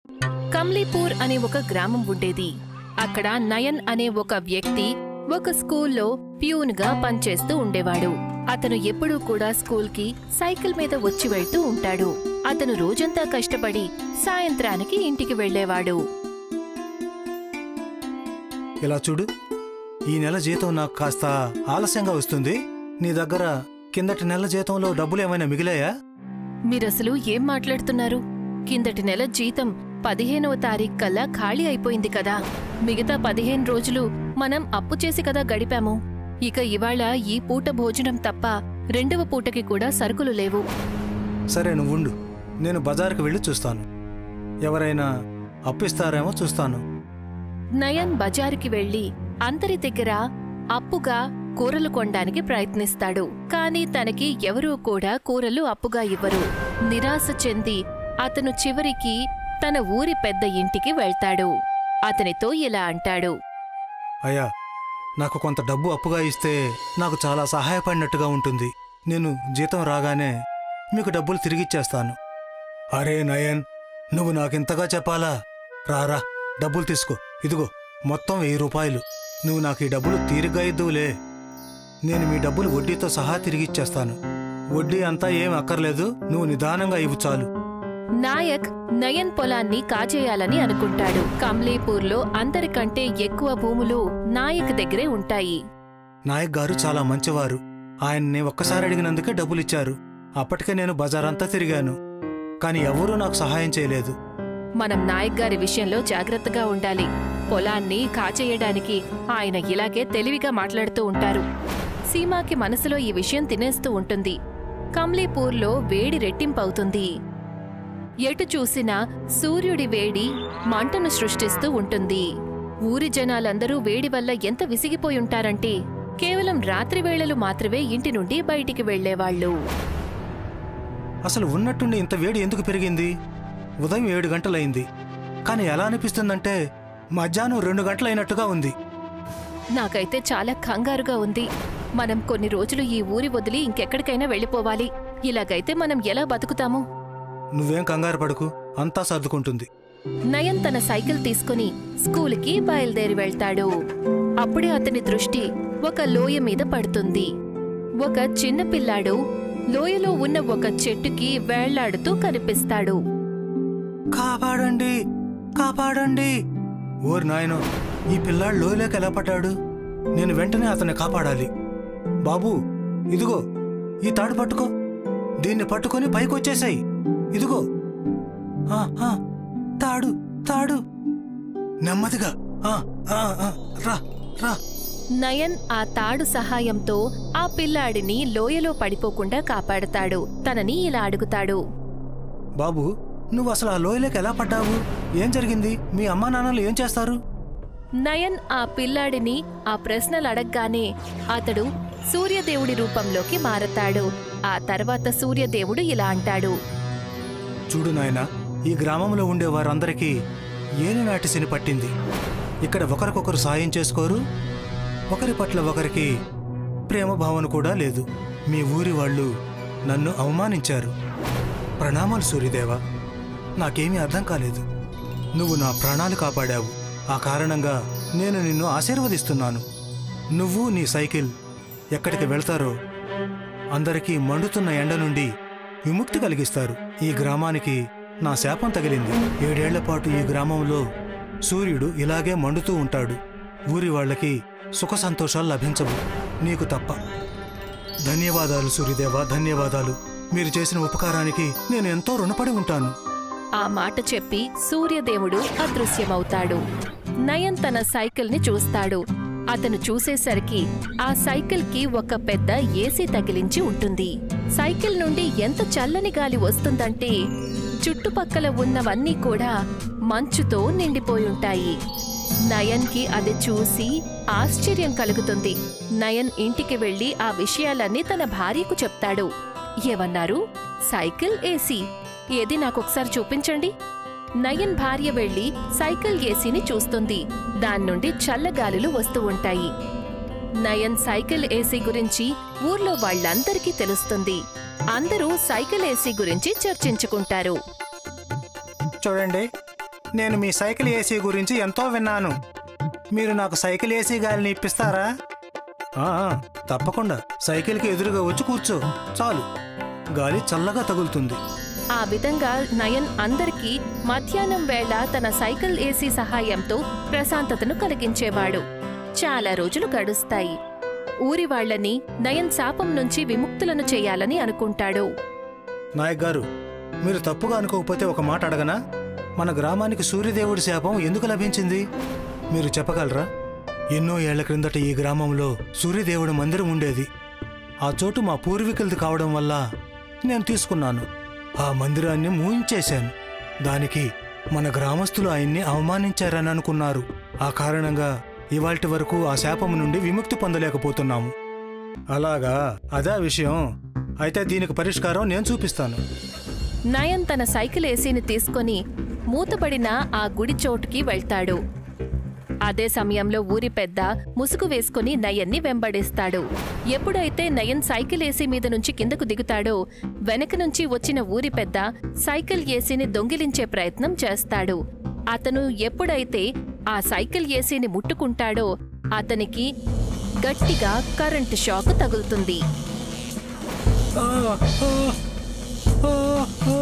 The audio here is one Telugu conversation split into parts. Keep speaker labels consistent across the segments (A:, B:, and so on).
A: కమ్లీపూర్ అనే ఒక గ్రామం ఉండేది అక్కడ నయన్ అనే ఒక వ్యక్తి ఒక స్కూల్లో ప్యూన్గా పనిచేస్తూ ఉండేవాడు అతను ఎప్పుడూ కూడా స్కూల్కి సైకిల్ మీద వచ్చి వెళ్తూ ఉంటాడు అతను రోజంతా కష్టపడి సాయంత్రానికి ఇంటికి వెళ్ళేవాడు
B: ఇలా చూడు ఈ నెల జీతం నాకు కాస్త ఆలస్యంగా వస్తుంది నీ దగ్గర కిందటి నెల జీతంలో డబ్బులు ఏమైనా మిగిలాయా
A: మీరసలు ఏం మాట్లాడుతున్నారు కిందటి నెల జీతం పదిహేనవ తారీఖు కల్లా ఖాళీ అయిపోయింది కదా మిగతా పదిహేను రోజులు మనం అప్పు చేసి కదా గడిపాము ఇక ఇవాళ ఈ పూట భోజనం తప్ప రెండవ పూటకి కూడా సరుకులు లేవు
B: సరే నువ్వుండు నేను బజారుకు వెళ్ళి చూస్తాను ఎవరైనా అప్పిస్తారేమో చూస్తాను
A: నయన్ బజారుకి వెళ్లి అందరి దగ్గర అప్పుగా కూరలు కొనడానికి ప్రయత్నిస్తాడు కాని తనకి ఎవరూ కూడా కూరలు అప్పుగా ఇవ్వరు నిరాశ చెంది అతను చివరికి తన ఊరి పెద్ద ఇంటికి వెళ్తాడు అతనితో ఇలా అంటాడు
B: అయ్యా నాకు కొంత డబ్బు అప్పుగా ఇస్తే నాకు చాలా సహాయపడినట్టుగా ఉంటుంది నేను జీతం రాగానే మీకు డబ్బులు తిరిగిచ్చేస్తాను అరే నయన్ నువ్వు నాకింతగా చెప్పాలా రారా డబ్బులు తీసుకో ఇదిగో మొత్తం వెయ్యి రూపాయలు నువ్వు నాకు ఈ డబ్బులు తీరిగ్గా ఇద్దువులే నేను మీ డబ్బులు వడ్డీతో సహా తిరిగిచ్చేస్తాను వడ్డీ అంతా ఏం అక్కర్లేదు నువ్వు నిదానంగా ఇవ్వు చాలు
A: నాయక్ నయన్ పొలాన్ని కాజేయాలని అనుకుంటాడు కమ్లీపూర్లో అందరికంటే ఎక్కువ భూములు నాయక్ దగ్గరే ఉంటాయి
B: నాయక్ గారు చాలా మంచివారు ఆయన్ని ఒక్కసారి అడిగినందుకే డబ్బులిచ్చారు అప్పటికే నేను బజారంతా తిరిగాను కానీ ఎవరూ నాకు సహాయం చేయలేదు
A: మనం నాయక్ గారి విషయంలో జాగ్రత్తగా ఉండాలి పొలాన్ని కాచేయడానికి ఆయన ఇలాగే తెలివిగా మాట్లాడుతూ ఉంటారు సీమాకి మనసులో ఈ విషయం తినేస్తూ ఉంటుంది కమ్లీపూర్లో వేడి రెట్టింపవుతుంది ఎటు చూసినా సూర్యుడి వేడి మంటను సృష్టిస్తూ ఉంటుంది ఊరి జనాలందరూ వేడి వల్ల ఎంత విసిగిపోయి ఉంటారంటే కేవలం రాత్రి వేళలు మాత్రమే ఇంటి నుండి బయటికి వెళ్లేవాళ్ళు
B: అసలు ఉన్నట్టుండి ఇంత వేడి ఎందుకు పెరిగింది ఉదయం ఏడు గంటలైంది కానీ ఎలా అనిపిస్తుందంటే మధ్యాహ్నం రెండు గంటలైనట్టుగా ఉంది
A: నాకైతే చాలా కంగారుగా ఉంది మనం కొన్ని రోజులు ఈ ఊరి వదిలి ఇంకెక్కడికైనా వెళ్ళిపోవాలి ఇలాగైతే మనం ఎలా బతుకుతాము
B: నువ్వేం కంగారు పడకు అంతా సర్దుకుంటుంది
A: నయన్ తన సైకిల్ తీసుకుని స్కూలుకి బయలుదేరి వెళ్తాడు అప్పుడే అతని దృష్టి ఒక లోయ మీద పడుతుంది ఒక చిన్న పిల్లాడు లోయలో ఉన్న ఒక చెట్టుకి వేళ్లాడుతూ కనిపిస్తాడు
B: కాపాడండి కాపాడండి ఓరి నాయనో ఈ పిల్లాడు లోయలోకి ఎలా పడ్డాడు నేను వెంటనే అతన్ని కాపాడాలి బాబూ ఇదిగో ఈ తాడు పట్టుకో దీన్ని పట్టుకొని పైకొచ్చేసాయి ఇదిగో ఆ, ఆ, తాడు తాడు నెమ్మదిగా ఆ, ఆ, ఆ, రా రా
A: నయన్ ఆ తాడు సహాయంతో ఆ పిల్లాడిని లోయలో పడిపోకుండా కాపాడతాడు తనని ఇలా అడుగుతాడు
B: బాబు నువ్వు అసలు ఆ లోయలోకి ఎలా పడ్డావు ఏం జరిగింది మీ అమ్మా నాన్నలు ఏం చేస్తారు
A: నయన్ ఆ పిల్లాడిని ఆ ప్రశ్నలు అడగగానే అతడు సూర్యదేవుడి రూపంలోకి మారతాడు ఆ తర్వాత సూర్యదేవుడు ఇలా అంటాడు
B: చూడు నాయనా ఈ గ్రామంలో ఉండే వారందరికీ ఏలినాటి శని పట్టింది ఇక్కడ ఒకరికొకరు సాయం చేసుకోరు ఒకరి పట్ల ఒకరికి ప్రేమ భావన కూడా లేదు మీ ఊరి వాళ్ళు నన్ను అవమానించారు ప్రణామాలు సూర్యదేవ నాకేమీ అర్థం కాలేదు నువ్వు నా ప్రాణాలు కాపాడావు ఆ కారణంగా నేను నిన్ను ఆశీర్వదిస్తున్నాను నువ్వు నీ సైకిల్ ఎక్కడికి వెళ్తారో అందరికీ మండుతున్న ఎండ నుండి విముక్తి కలిగిస్తారు ఈ గ్రామానికి నా శాపం తగిలింది ఏడేళ్ల పాటు ఈ గ్రామంలో సూర్యుడు ఇలాగే మండుతూ ఉంటాడు ఊరి వాళ్ళకి సుఖ సంతోషాలు లభించవు నీకు తప్ప ధన్యవాదాలు సూర్యదేవ ధన్యవాదాలు మీరు చేసిన ఉపకారానికి నేను ఎంతో రుణపడి ఉంటాను
A: ఆ మాట చెప్పి సూర్యదేవుడు అదృశ్యమవుతాడు నయన్ తన సైకిల్ ని చూస్తాడు అతను చూసేసరికి ఆ సైకిల్ కి ఒక పెద్ద ఏసీ తగిలించి ఉంటుంది సైకిల్ నుండి ఎంత చల్లని గాలి వస్తుందంటే చుట్టుపక్కల ఉన్నవన్నీ కూడా మంచుతో నిండిపోయుంటాయి నయన్ కి అది చూసి ఆశ్చర్యం కలుగుతుంది నయన్ ఇంటికి వెళ్లి ఆ విషయాలన్నీ తన భార్యకు చెప్తాడు ఏమన్నారు సైకిల్ ఏసీ ఏది నాకొకసారి చూపించండి నయన్ భార్య వెళ్లి సైకిల్ ఏసీని చూస్తుంది దాని నుండి చల్లగాలులు వస్తూ ఉంటాయి నయన్ సైకిల్ ఏసీ గురించి ఊర్లో వాళ్ళందరికీ తెలుస్తుంది అందరూ సైకిల్ ఏసీ గురించి చర్చించుకుంటారు
B: చూడండి నేను మీ సైకిల్ ఏసీ గురించి ఎంతో విన్నాను మీరు నాకు సైకిల్ ఏసీ గాలిని ఇప్పిస్తారా ఆ, ఆ, తప్పకుండా సైకిల్కి ఎదురుగా వచ్చి కూర్చో చాలు గాలి చల్లగా తగులుతుంది
A: ఆ విధంగా నయన్ అందరికీ మధ్యాహ్నం వేళ తన సైకిల్ ఏసీ సహాయంతో ప్రశాంతతను కలిగించేవాడు చాలా రోజులు గడుస్తాయి ఊరి వాళ్ళని నయన్ శాపం నుంచి విముక్తులను చేయాలని అనుకుంటాడు
B: నాయక్ గారు మీరు తప్పుగా అనుకోకపోతే ఒక మాట అడగనా మన గ్రామానికి సూర్యదేవుడి శాపం ఎందుకు లభించింది మీరు చెప్పగలరా ఎన్నో ఏళ్ల క్రిందట ఈ గ్రామంలో సూర్యదేవుడి మందిరం ఉండేది ఆ చోటు మా పూర్వీకులది కావడం వల్ల నేను తీసుకున్నాను ఆ మందిరాన్ని మూయించేశాను దానికి మన గ్రామస్తులు ఆయన్ని అవమానించారని అనుకున్నారు ఆ కారణంగా ఇవాల్టి వరకు ఆ శాపం నుండి విముక్తి పొందలేకపోతున్నాము అలాగా అదే విషయం అయితే దీనికి పరిష్కారం నేను చూపిస్తాను
A: నయన్ తన సైకిల్ ఏసీని తీసుకొని మూతపడిన ఆ గుడి చోటుకి వెళ్తాడు అదే సమయంలో ఊరి పెద్ద ముసుగు వేసుకుని నయన్ని వెంబడిస్తాడు ఎప్పుడైతే నయన్ సైకిల్ ఏసీ మీద నుంచి కిందకు దిగుతాడో వెనక నుంచి వచ్చిన ఊరి పెద్ద సైకిల్ ఏసీని దొంగిలించే ప్రయత్నం చేస్తాడు అతను ఎప్పుడైతే ఆ సైకిల్ ఏసీని ముట్టుకుంటాడో అతనికి గట్టిగా కరెంటు షాక్ తగులుతుంది
B: ఆ, ఆ, ఆ, ఆ.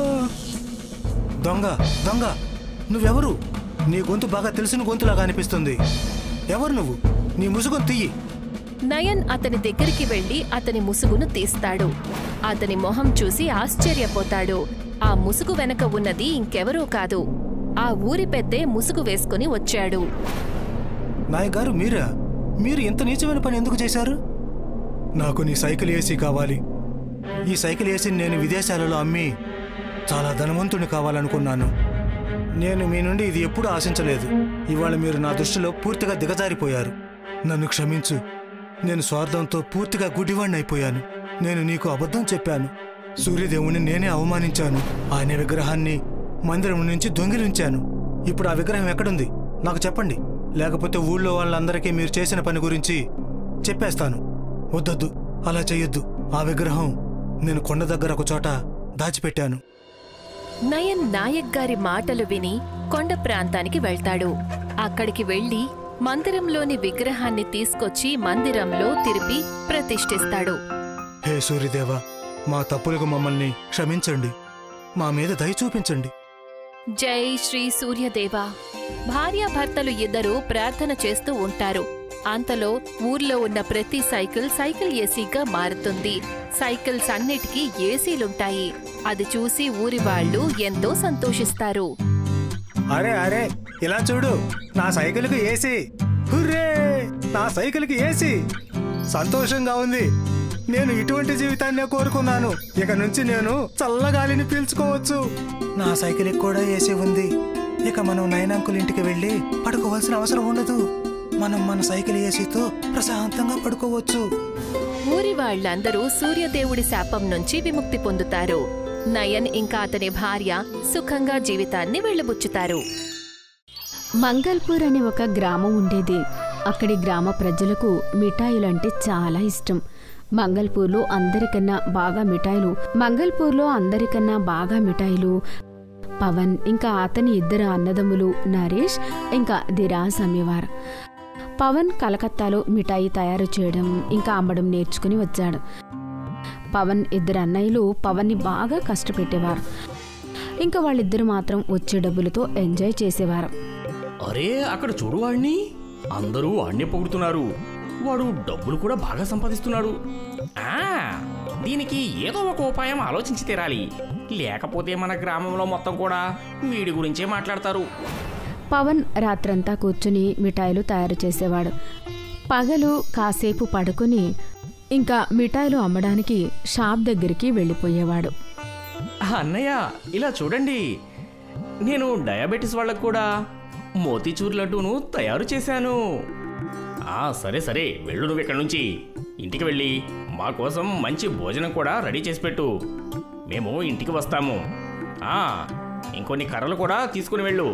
B: దొంగ దొంగ నువ్వెవరు నీ గొంతు బాగా తెలిసిన గొంతులాగా అనిపిస్తుంది ఎవరు నువ్వు నీ ముసుగును తీయి
A: నయన్ అతని దగ్గరికి వెళ్లి అతని ముసుగును తీస్తాడు అతని మొహం చూసి ఆశ్చర్యపోతాడు ఆ ముసుగు వెనక ఉన్నది ఇంకెవరూ కాదు ఆ ఊరి పెద్దే ముసుగు వేసుకుని వచ్చాడు
B: నాయక్ గారు మీరా మీరు ఇంత నీచమైన పని ఎందుకు చేశారు నాకు నీ సైకిల్ ఏసీ కావాలి ఈ సైకిల్ ఏసీని నేను విదేశాలలో అమ్మి చాలా ధనవంతుని కావాలనుకున్నాను నేను మీ నుండి ఇది ఎప్పుడూ ఆశించలేదు ఇవాళ మీరు నా దృష్టిలో పూర్తిగా దిగజారిపోయారు నన్ను క్షమించు నేను స్వార్థంతో పూర్తిగా గుడ్డివాణ్ణి అయిపోయాను నేను నీకు అబద్ధం చెప్పాను సూర్యదేవుని నేనే అవమానించాను ఆయన విగ్రహాన్ని మందిరం నుంచి దొంగిలించాను ఇప్పుడు ఆ విగ్రహం ఎక్కడుంది నాకు చెప్పండి లేకపోతే ఊళ్ళో వాళ్ళందరికీ మీరు చేసిన పని గురించి చెప్పేస్తాను వద్దొద్దు అలా చెయ్యొద్దు ఆ విగ్రహం నేను కొండ దగ్గర ఒక చోట దాచిపెట్టాను
A: నయన్ నాయక్ గారి మాటలు విని కొండ ప్రాంతానికి వెళ్తాడు అక్కడికి వెళ్లి మందిరంలోని విగ్రహాన్ని తీసుకొచ్చి మందిరంలో తిరిపి ప్రతిష్ఠిస్తాడు
B: హే సూర్యదేవ మా తప్పులకు మమ్మల్ని క్షమించండి మా మీద దయ చూపించండి
A: జై శ్రీ సూర్యదేవ భార్యాభర్తలు ఇద్దరూ ప్రార్థన చేస్తూ ఉంటారు అంతలో ఊర్లో ఉన్న ప్రతి సైకిల్ సైకిల్ ఏసీగా మారుతుంది సైకిల్స్ అన్నిటికీ ఏసీలుంటాయి అది చూసి ఊరి వాళ్ళు ఎంతో సంతోషిస్తారు
B: అరే అరే ఇలా చూడు నా సైకిల్కి ఏసీ హుర్రే నా సైకిల్కి ఏసీ సంతోషంగా ఉంది నేను ఇటువంటి జీవితాన్నే కోరుకున్నాను ఇక నుంచి నేను చల్లగాలిని పీల్చుకోవచ్చు నా సైకిల్కి కూడా ఏసీ ఉంది ఇక మనం నైనాంకుల ఇంటికి వెళ్ళి పడుకోవాల్సిన అవసరం ఉండదు మనం మన సైకిల్ ఏసీతో ప్రశాంతంగా పడుకోవచ్చు
A: ఊరి వాళ్ళందరూ సూర్యదేవుడి శాపం నుంచి విముక్తి పొందుతారు నయన్ ఇంకా అతని భార్య సుఖంగా జీవితాన్ని వెళ్ళబుచ్చుతారు
C: మంగల్పూర్ అనే ఒక గ్రామం ఉండేది అక్కడి గ్రామ ప్రజలకు మిఠాయిలంటే చాలా ఇష్టం మంగల్పూర్లో అందరికన్నా బాగా మిఠాయిలు మంగల్పూర్లో అందరికన్నా బాగా మిఠాయిలు పవన్ ఇంకా అతని ఇద్దరు అన్నదమ్ములు నరేష్ ఇంకా దిరాజ్ అమ్మేవారు పవన్ కలకత్తాలో మిఠాయి తయారు చేయడం ఇంకా అమ్మడం నేర్చుకుని వచ్చాడు పవన్ ఇద్దరు అన్నయ్యలు పవన్ని బాగా కష్టపెట్టేవారు ఇంకా వాళ్ళిద్దరు మాత్రం వచ్చే డబ్బులతో ఎంజాయ్ చేసేవారు
D: అరే అక్కడ చూడు వాడిని అందరూ వాడినే పొగుడుతున్నారు వాడు డబ్బులు కూడా బాగా సంపాదిస్తున్నాడు ఆ దీనికి ఏదో ఒక ఉపాయం ఆలోచించి తీరాలి లేకపోతే మన గ్రామంలో మొత్తం కూడా వీడి గురించే మాట్లాడతారు
C: పవన్ రాత్రంతా కూర్చుని మిఠాయిలు తయారు చేసేవాడు పగలు కాసేపు పడుకుని ఇంకా మిఠాయిలు అమ్మడానికి షాప్ దగ్గరికి వెళ్ళిపోయేవాడు
D: అన్నయ్య ఇలా చూడండి నేను డయాబెటీస్ వాళ్ళకు కూడా మోతీచూర్ లడ్డూను తయారు చేశాను ఆ సరే సరే వెళ్ళు నువ్వు ఇక్కడి నుంచి ఇంటికి వెళ్ళి మా కోసం మంచి భోజనం కూడా రెడీ చేసి పెట్టు మేము ఇంటికి వస్తాము ఆ ఇంకొన్ని కర్రలు కూడా తీసుకుని వెళ్ళు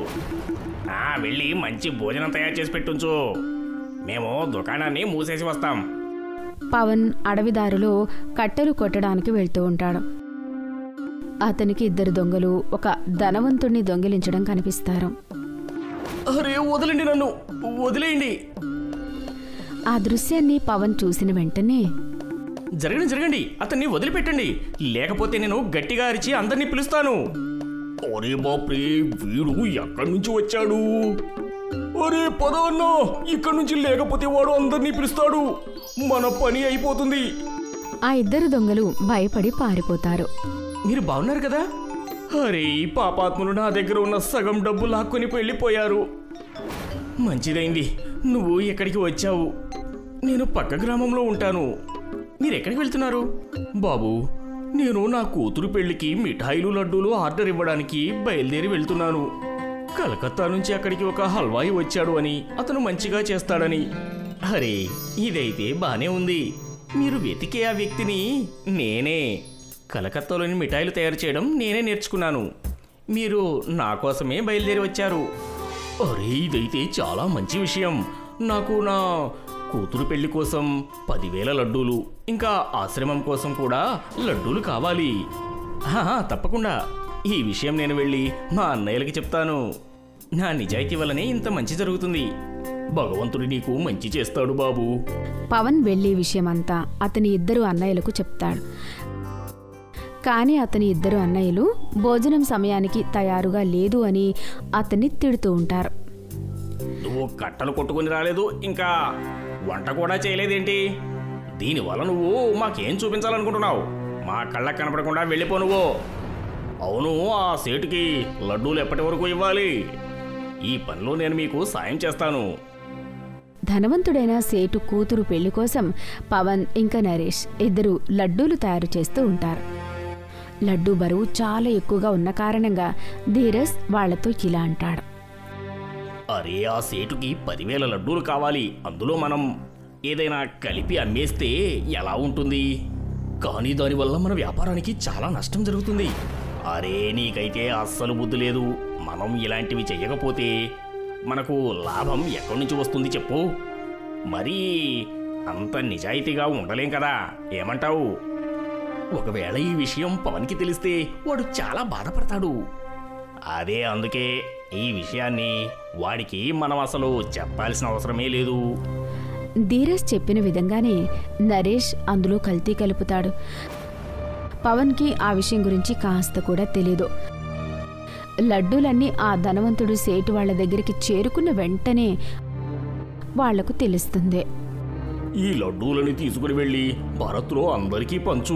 D: ఆ వెళ్ళి మంచి భోజనం తయారు చేసి పెట్టుంచు మేము దుకాణాన్ని మూసేసి వస్తాం
C: పవన్ అడవిదారిలో కట్టెలు కొట్టడానికి వెళ్తూ ఉంటాడు అతనికి ఇద్దరు దొంగలు ఒక ధనవంతుణ్ణి దొంగిలించడం కనిపిస్తారు
D: అరే వదిలేండి నన్ను వదిలేయండి
C: ఆ దృశ్యాన్ని పవన్ చూసిన వెంటనే
D: జరగండి జరగండి అతన్ని వదిలిపెట్టండి లేకపోతే నేను గట్టిగా అరిచి అందరినీ పిలుస్తాను ఒరే బాప్రే వీడు ఎక్కడి నుంచి వచ్చాడు ఒరే పద అన్నా ఇక్కడి నుంచి లేకపోతే వాడు అందరినీ పిలుస్తాడు మన పని అయిపోతుంది
C: ఆ ఇద్దరు దొంగలు భయపడి పారిపోతారు
D: మీరు బాగున్నారు కదా అరే ఈ పాపాత్ములు నా దగ్గర ఉన్న సగం డబ్బు లాక్కొని వెళ్ళిపోయారు మంచిదైంది నువ్వు ఎక్కడికి వచ్చావు నేను పక్క గ్రామంలో ఉంటాను మీరు ఎక్కడికి వెళ్తున్నారు బాబు నేను నా కూతురు పెళ్లికి మిఠాయిలు లడ్డూలు ఆర్డర్ ఇవ్వడానికి బయలుదేరి వెళ్తున్నాను కలకత్తా నుంచి అక్కడికి ఒక హల్వాయి వచ్చాడు అని అతను మంచిగా చేస్తాడని అరే ఇదైతే బానే ఉంది మీరు వెతికే ఆ వ్యక్తిని నేనే కలకత్తాలోని మిఠాయిలు తయారు చేయడం నేనే నేర్చుకున్నాను మీరు నా కోసమే బయలుదేరి వచ్చారు అరే ఇదైతే చాలా మంచి విషయం నాకు నా కూతురు పెళ్లి కోసం పదివేల లడ్డూలు ఇంకా ఆశ్రమం కోసం కూడా లడ్డూలు కావాలి ఆహా, తప్పకుండా ఈ విషయం నేను వెళ్ళి మా అన్నయ్యలకి చెప్తాను నా నిజాయితీ వల్లనే ఇంత మంచి జరుగుతుంది భగవంతుడు నీకు మంచి చేస్తాడు బాబు
C: పవన్ వెళ్ళే విషయమంతా అతని ఇద్దరు అన్నయ్యలకు చెప్తాడు కానీ అతని ఇద్దరు అన్నయ్యలు భోజనం సమయానికి తయారుగా లేదు అని అతన్ని తిడుతూ ఉంటారు
D: నువ్వు కట్టలు కొట్టుకుని రాలేదు ఇంకా వంట కూడా చేయలేదేంటి దీనివల్ల నువ్వు మాకేం చూపించాలనుకుంటున్నావు మా కళ్ళకు కనపడకుండా వెళ్ళిపో నువ్వు అవును ఆ సేటుకి లడ్డూలు ఎప్పటి వరకు ఇవ్వాలి ఈ పనిలో నేను మీకు సాయం చేస్తాను
C: ధనవంతుడైన సేటు కూతురు పెళ్లి కోసం పవన్ ఇంకా నరేష్ ఇద్దరు లడ్డూలు తయారు చేస్తూ ఉంటారు లడ్డూ బరువు చాలా ఎక్కువగా ఉన్న కారణంగా ధీరజ్ వాళ్లతో ఇలా అంటాడు
D: అరే ఆ సేటుకి పదివేల లడ్డూలు కావాలి అందులో మనం ఏదైనా కలిపి అమ్మేస్తే ఎలా ఉంటుంది కానీ దానివల్ల మన వ్యాపారానికి చాలా నష్టం జరుగుతుంది అరే నీకైతే అస్సలు బుద్ధి లేదు మనం ఇలాంటివి చెయ్యకపోతే మనకు లాభం ఎక్కడి నుంచి వస్తుంది చెప్పు మరీ అంత నిజాయితీగా ఉండలేం కదా ఏమంటావు ఒకవేళ ఈ విషయం పవన్కి తెలిస్తే వాడు చాలా బాధపడతాడు అదే అందుకే ఈ విషయాన్ని వాడికి మనం అసలు చెప్పాల్సిన అవసరమే లేదు
C: ధీరజ్ చెప్పిన విధంగానే నరేష్ అందులో కల్తీ కలుపుతాడు పవన్కి ఆ విషయం గురించి కాస్త కూడా తెలీదు లడ్డూలన్నీ ఆ ధనవంతుడు సేటు వాళ్ళ దగ్గరికి చేరుకున్న వెంటనే వాళ్లకు తెలుస్తుంది
D: ఈ లడ్డూలని తీసుకుని వెళ్ళి భరత్లో అందరికీ పంచు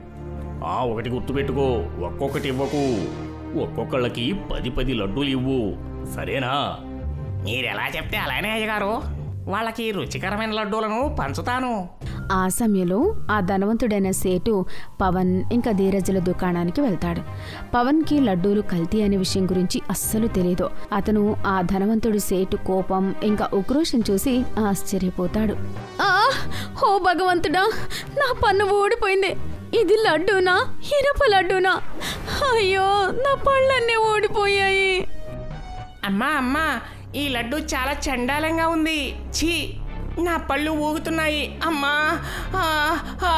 D: ఆ ఒకటి గుర్తుపెట్టుకో ఒక్కొక్కటి ఇవ్వకు ఒక్కొక్కళ్ళకి పది పది లడ్డూలు ఇవ్వు సరేనా మీరెలా చెప్తే అలానే అయ్యగారు వాళ్ళకి రుచికరమైన లడ్డూలను పంచుతాను
C: ఆ సమయంలో ఆ ధనవంతుడైన సేటు పవన్ ఇంకా ధీరజుల దుకాణానికి వెళ్తాడు పవన్కి లడ్డూలు కల్తీ అనే విషయం గురించి అస్సలు తెలియదు అతను ఆ ధనవంతుడి సేటు కోపం ఇంకా ఉక్రోషం చూసి ఆశ్చర్యపోతాడు ఆ ఓ భగవంతుడా నా పన్ను ఊడిపోయింది ఇది లడ్డూనా ఇనప లడ్డూనా అయ్యో నా పళ్ళన్నీ ఊడిపోయాయి
E: అమ్మా అమ్మా ఈ లడ్డు చాలా చండాలంగా ఉంది ఛీ నా పళ్ళు ఊగుతున్నాయి అమ్మా ఆ, ఆ.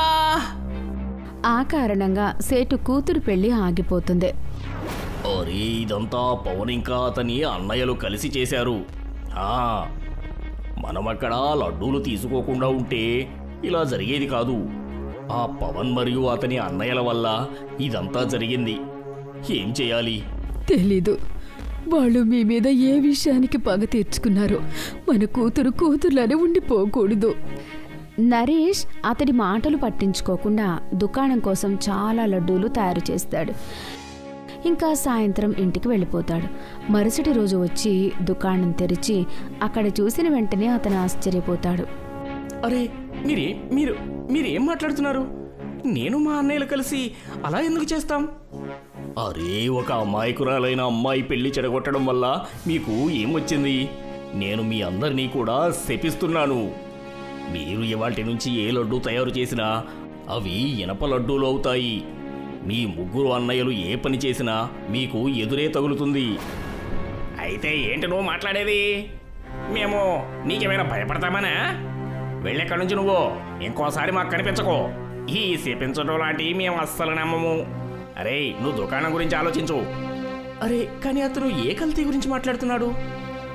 C: ఆ కారణంగా సేటు కూతురు పెళ్లి ఆగిపోతుంది
D: అరే ఇదంతా పవన్ ఇంకా అతని అన్నయ్యలు కలిసి చేశారు ఆ, మనమక్కడ లడ్డూలు తీసుకోకుండా ఉంటే ఇలా జరిగేది కాదు ఆ పవన్ మరియు అతని అన్నయ్యల వల్ల ఇదంతా జరిగింది ఏం చేయాలి
C: తెలీదు వాళ్ళు మీ మీద ఏ విషయానికి పగ తీర్చుకున్నారో మన కూతురు కూతురులానే ఉండిపోకూడదు నరేష్ అతడి మాటలు పట్టించుకోకుండా దుకాణం కోసం చాలా లడ్డూలు తయారు చేస్తాడు ఇంకా సాయంత్రం ఇంటికి వెళ్ళిపోతాడు మరుసటి రోజు వచ్చి దుకాణం తెరిచి అక్కడ చూసిన వెంటనే అతను ఆశ్చర్యపోతాడు
D: అరే మీరే మీరు మీరేం మాట్లాడుతున్నారు నేను మా అన్నయ్యలు కలిసి అలా ఎందుకు చేస్తాం అరే ఒక అమాయకురాలైన అమ్మాయి పెళ్లి చెడగొట్టడం వల్ల మీకు ఏం వచ్చింది నేను మీ అందరినీ కూడా శపిస్తున్నాను మీరు ఇవాటి నుంచి ఏ లడ్డు తయారు చేసినా అవి ఇనప లడ్డూలు అవుతాయి మీ ముగ్గురు అన్నయ్యలు ఏ పని చేసినా మీకు ఎదురే తగులుతుంది అయితే ఏంటి నువ్వు మాట్లాడేది మేము నీకేమైనా భయపడతామనా వెళ్ళెక్కడి నుంచి నువ్వు ఇంకోసారి మాకు కనిపించకు ఈ శపించడం లాంటివి మేము అస్సలు నమ్మము అరే నువ్వు దుకాణం గురించి ఆలోచించు అరే కానీ అతను ఏ కల్తీ గురించి మాట్లాడుతున్నాడు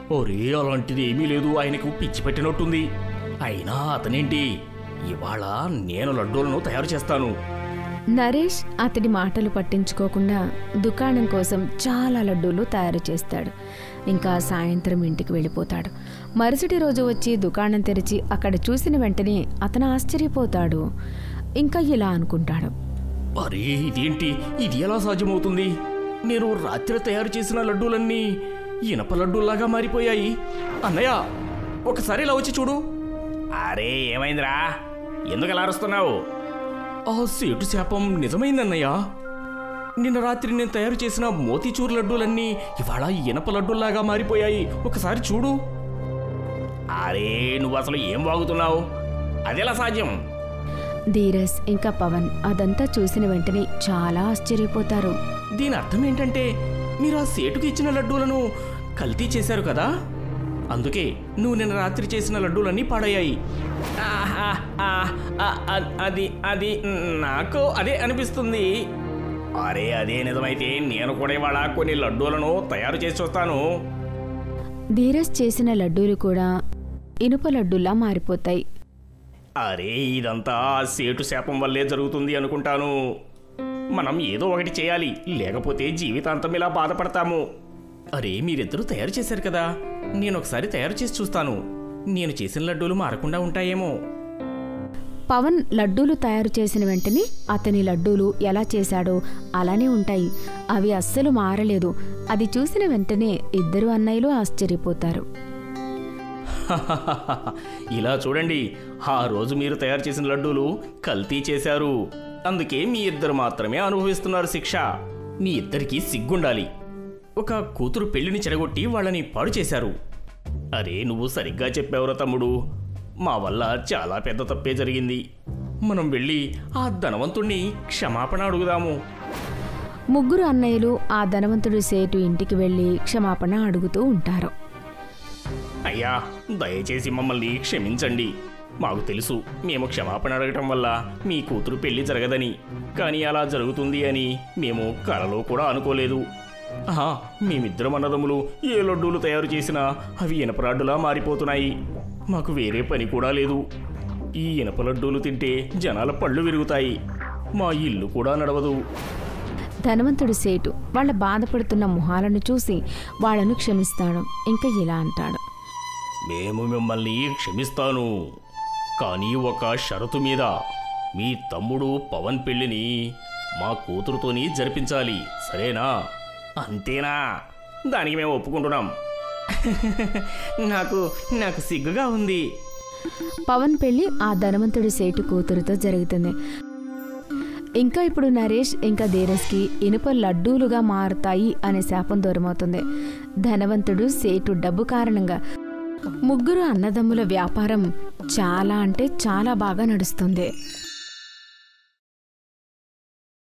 D: ఒరే అలాంటిది ఏమీ లేదు ఆయనకు పిచ్చి పెట్టినట్టుంది అయినా అతనేంటి ఇవాళ నేను లడ్డూలను తయారు చేస్తాను
C: నరేష్ అతడి మాటలు పట్టించుకోకుండా దుకాణం కోసం చాలా లడ్డూలు తయారు చేస్తాడు ఇంకా సాయంత్రం ఇంటికి వెళ్ళిపోతాడు మరుసటి రోజు వచ్చి దుకాణం తెరిచి అక్కడ చూసిన వెంటనే అతను ఆశ్చర్యపోతాడు ఇంకా ఇలా అనుకుంటాడు
D: అరే ఇదేంటి ఇది ఎలా సాధ్యమవుతుంది నేను రాత్రి తయారు చేసిన లడ్డూలన్నీ ఇనప లడ్డూల్లాగా మారిపోయాయి అన్నయ్య ఒకసారి ఇలా వచ్చి చూడు అరే ఏమైందిరా ఎందుకు అలా అరుస్తున్నావు ఆ సేటు శాపం నిజమైందన్నయ్య నిన్న రాత్రి నేను తయారు చేసిన మోతీచూర్ లడ్డూలన్నీ ఇవాళ ఇనప లడ్డూల్లాగా మారిపోయాయి ఒకసారి చూడు అరే నువ్వు అసలు ఏం వాగుతున్నావు అదెలా సాధ్యం
C: ధీరస్ ఇంకా పవన్ అదంతా చూసిన వెంటనే చాలా ఆశ్చర్యపోతారు
D: దీని అర్థం ఏంటంటే మీరు ఆ సేటుకి ఇచ్చిన లడ్డూలను కల్తీ చేశారు కదా అందుకే నువ్వు నిన్న రాత్రి చేసిన లడ్డూలన్నీ పాడయ్యాయి ఆహా, ఆ, ఆ, ఆ, అది అది నాకు అదే అనిపిస్తుంది అరే అదే నిజమైతే నేను కూడా ఇవాళ కొన్ని లడ్డూలను తయారు చేసి చూస్తాను
C: ధీరస్ చేసిన లడ్డూలు కూడా ఇనుప లడ్డూలా మారిపోతాయి
D: అరే ఇదంతా ఆ సేటు శాపం వల్లే జరుగుతుంది అనుకుంటాను మనం ఏదో ఒకటి చేయాలి లేకపోతే జీవితాంతం ఇలా బాధపడతాము అరే మీరిద్దరూ తయారు చేశారు కదా నేను ఒకసారి తయారు చేసి చూస్తాను నేను చేసిన లడ్డూలు మారకుండా ఉంటాయేమో
C: పవన్ లడ్డూలు తయారు చేసిన వెంటనే అతని లడ్డూలు ఎలా చేశాడో అలానే ఉంటాయి అవి అస్సలు మారలేదు అది చూసిన వెంటనే ఇద్దరు అన్నయ్యలు ఆశ్చర్యపోతారు
D: ఇలా చూడండి ఆ రోజు మీరు తయారు చేసిన లడ్డూలు కల్తీ చేశారు అందుకే మీ ఇద్దరు మాత్రమే అనుభవిస్తున్నారు శిక్ష మీ ఇద్దరికీ సిగ్గుండాలి ఒక కూతురు పెళ్లిని చెడగొట్టి వాళ్ళని పాడు చేశారు అరే నువ్వు సరిగ్గా చెప్పావురా తమ్ముడు మా వల్ల చాలా పెద్ద తప్పే జరిగింది మనం వెళ్ళి ఆ ధనవంతుణ్ణి క్షమాపణ అడుగుదాము
C: ముగ్గురు అన్నయ్యలు ఆ ధనవంతుడి సేటు ఇంటికి వెళ్ళి క్షమాపణ అడుగుతూ ఉంటారు
D: అయ్యా దయచేసి మమ్మల్ని క్షమించండి మాకు తెలుసు మేము క్షమాపణ అడగటం వల్ల మీ కూతురు పెళ్లి జరగదని కానీ అలా జరుగుతుంది అని మేము కలలో కూడా అనుకోలేదు ఆహా మేమిద్దరం అన్నదమ్ములు ఏ లడ్డూలు తయారు చేసినా అవి ఇనపరాడ్డులా మారిపోతున్నాయి మాకు వేరే పని కూడా లేదు ఈ ఇనప లడ్డూలు తింటే జనాల పళ్ళు విరుగుతాయి మా ఇల్లు కూడా నడవదు
C: ధనవంతుడి సేటు వాళ్ళ బాధపడుతున్న మొహాలను చూసి వాళ్ళను క్షమిస్తాడు ఇంకా ఇలా అంటాడు
D: మేము మిమ్మల్ని క్షమిస్తాను కానీ ఒక షరతు మీద మీ తమ్ముడు పవన్ పెళ్లిని మా కూతురుతోని జరిపించాలి సరేనా అంతేనా దానికి మేము ఒప్పుకుంటున్నాం నాకు నాకు సిగ్గుగా ఉంది
C: పవన్ పెళ్లి ఆ ధనవంతుడి సేటు కూతురుతో జరుగుతుంది ఇంకా ఇప్పుడు నరేష్ ఇంకా ధీరస్కి ఇనుప లడ్డూలుగా మారుతాయి అనే శాపం దూరమవుతుంది ధనవంతుడు సేటు డబ్బు కారణంగా ముగ్గురు అన్నదమ్ముల వ్యాపారం చాలా అంటే చాలా బాగా నడుస్తుంది